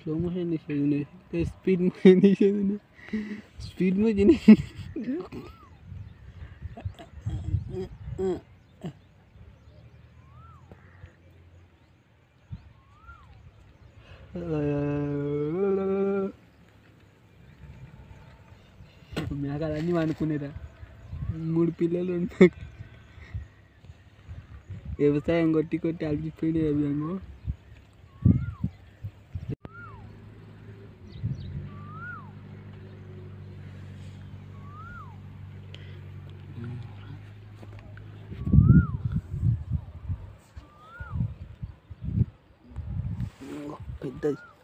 slow motion తీసేది speed motion తీసేది speed motion మేఘాలన్నీ అనుకునేదా మూడు పిల్లలు ఉన్నాయి వ్యవసాయం కొట్టి కొట్టి అలసిపోయినాయి అవి అంగో పెద్దది